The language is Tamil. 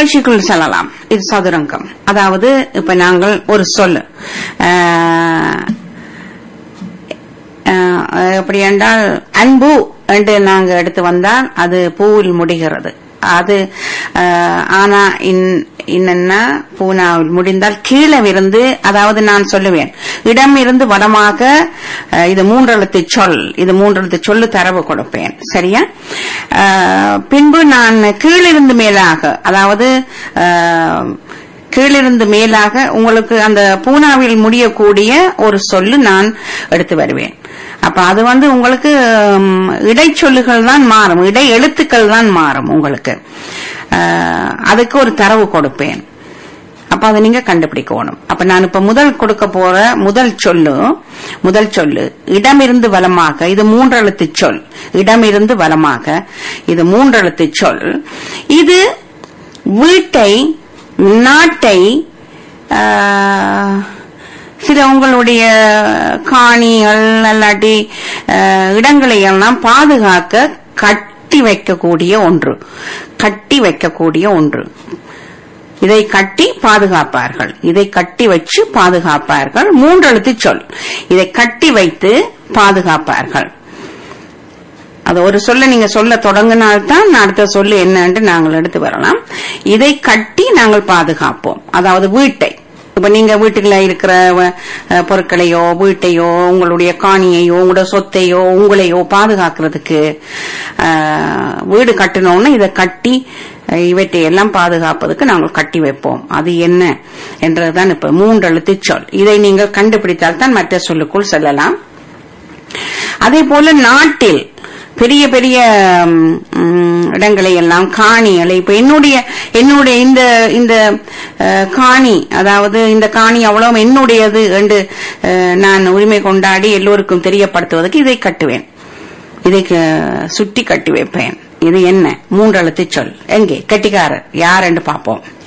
நிகழ்ச்சிக்குள் செல்லலாம் இது சதுரங்கம் அதாவது இப்ப நாங்கள் ஒரு சொல்லு ஆஹ், ஆஹ், எப்படி என்றால் அன்பு என்று நாங்க எடுத்து வந்தால் அது பூவில் முடிகிறது அது ஆஹ், ஆனா இன்- என்னன்னா பூனாவில் முடிந்தால் கீழே இருந்து அதாவது நான் சொல்லுவேன் இடம் இருந்து வடமாக ஆஹ், இது மூன்றெழுத்து சொல் இது மூன்றெழுத்து சொல்லு தரவு கொடுப்பேன் சரியா ஆஹ், பின்பு நான் கீழிருந்து மேலாக அதாவது ஆஹ், கீழிருந்து மேலாக உங்களுக்கு அந்த பூனாவில் முடியக்கூடிய ஒரு சொல்லு நான் எடுத்து வருவேன் அப்ப அது வந்து உங்களுக்கு ம், இடைச்சொல்லுகள் தான் மாறும் இடை எழுத்துக்கள் தான் மாறும் உங்களுக்கு அஹ், அதுக்கு ஒரு தரவு கொடுப்பேன் அப்ப அதை நீங்க கண்டுபிடிக்கணும் அப்ப நான் இப்ப முதல் கொடுக்க போற முதல் சொல்லு முதல் சொல்லு இடமிருந்து வலமாக இது மூன்றெழுத்து சொல் இடமிருந்து வலமாக இது மூன்றெழுத்து சொல் இது வீட்டை நாட்டை ஆஹ், சில உங்களுடைய காணிகள் அல்லாட்டி ஆஹ், இடங்களை எல்லாம் பாதுகாக்க கட்டி வைக்கக்கூடிய ஒன்று கட்டி வைக்கக்கூடிய ஒன்று இதை கட்டி பாதுகாப்பார்கள் இதை கட்டி வச்சு பாதுகாப்பார்கள் மூன்றெழுத்து சொல் இதை கட்டி வைத்து பாதுகாப்பார்கள் அது ஒரு சொல்ல நீங்க சொல்ல தொடங்கினால்தான் அடுத்த சொல்லு என்னன்னு நாங்கள் எடுத்து வரலாம் இதை கட்டி நாங்கள் பாதுகாப்போம் அதாவது வீட்டை இப்ப நீங்க வீட்டுல இருக்கிற அஹ், பொருட்களையோ வீட்டையோ உங்களுடைய காணியையோ உங்களோட சொத்தையோ உங்களையோ பாதுகாக்கிறதுக்கு அஹ், வீடு கட்டணும்னு இதை கட்டி அஹ், இவற்றை எல்லாம் பாதுகாப்பதற்கு நாங்கள் கட்டி வைப்போம் அது என்ன என்றதுதான் இப்ப மூன்றெழுத்து சொல் இதை நீங்கள் கண்டுபிடித்தால் தான் மற்ற சொல்லுக்குள் செல்லலாம் அதே போல நாட்டில் பெரிய பெரிய ம், ம், இடங்களை எல்லாம் காணிகளை இப்ப என்னுடைய என்னுடைய இந்த இந்த அஹ், காணி அதாவது இந்த காணி அவ்வளவு என்னுடையது என்று அஹ், நான் உரிமை கொண்டாடி எல்லோருக்கும் தெரியப்படுத்துவதற்கு இதை கட்டுவேன் இதை க- சுட்டி கட்டி வைப்பேன் இது என்ன மூன்றெழுத்து சொல் எங்கே கெட்டிக்காரர் யார் என்று பார்ப்போம்